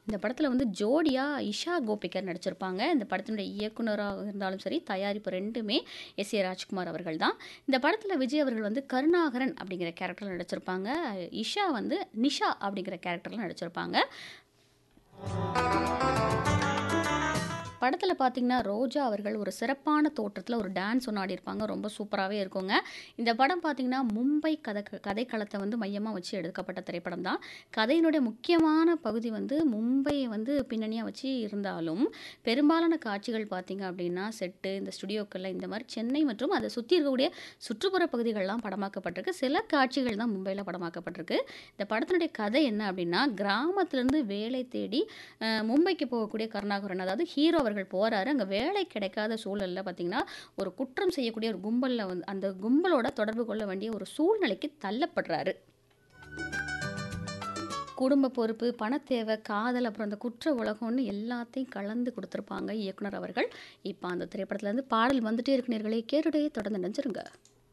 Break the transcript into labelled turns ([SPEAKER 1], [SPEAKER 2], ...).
[SPEAKER 1] இந்த படத்தில் வந்து ஜோடியா இஷா கோபிகர் நடிச்சிருப்பாங்க இந்த படத்தினுடைய இயக்குனராக இருந்தாலும் சரி தயாரிப்பு ரெண்டுமே எஸ் ஏ ராஜ்குமார் அவர்கள் தான் இந்த படத்தில் விஜய் அவர்கள் வந்து கருணாகரன் அப்படிங்கிற கேரக்டரில் நடிச்சிருப்பாங்க இஷா வந்து நிஷா அப்படிங்கிற கேரக்டரில் நடிச்சிருப்பாங்க படத்தில் பார்த்தீங்கன்னா ரோஜா அவர்கள் ஒரு சிறப்பான தோற்றத்தில் ஒரு டான்ஸ் ஒன்று ஆடியிருப்பாங்க ரொம்ப சூப்பராகவே இருக்குங்க இந்த படம் பார்த்தீங்கன்னா மும்பை கதை கதைக்களத்தை வந்து மையமாக வச்சு எடுக்கப்பட்ட திரைப்படம் தான் கதையினுடைய முக்கியமான பகுதி வந்து மும்பையை வந்து பின்னணியாக வச்சு இருந்தாலும் பெரும்பாலான காட்சிகள் பார்த்தீங்க அப்படின்னா செட்டு இந்த ஸ்டுடியோக்களில் இந்த மாதிரி சென்னை மற்றும் அதை சுற்றி இருக்கக்கூடிய சுற்றுப்புற பகுதிகள்லாம் படமாக்கப்பட்டிருக்கு சில காட்சிகள் தான் மும்பையில் படமாக்கப்பட்டிருக்கு இந்த படத்தினுடைய கதை என்ன அப்படின்னா கிராமத்துலேருந்து வேலை தேடி அஹ், மும்பைக்கு போகக்கூடிய கருணாகரன் அதாவது ஹீரோ அவர்கள் போகிறாரு அங்கே வேலை கிடைக்காத சூழலில் பார்த்தீங்கன்னா ஒரு குற்றம் செய்யக்கூடிய ஒரு கும்பலில் வந்து அந்த கும்பலோட தொடர்பு கொள்ள வேண்டிய ஒரு சூழ்நிலைக்கு தள்ளப்படுறாரு குடும்ப பொறுப்பு பணத்தேவை காதல் அப்புறம் அந்த குற்ற உலகம்னு எல்லாத்தையும் கலந்து கொடுத்துருப்பாங்க இயக்குனர் அவர்கள் இப்போ அந்த திரைப்படத்துல இருந்து பாடல் வந்துட்டே இருக்கு நேர்களே கேட்டுட்டே தொடர்ந்து நினைச்சிருங்க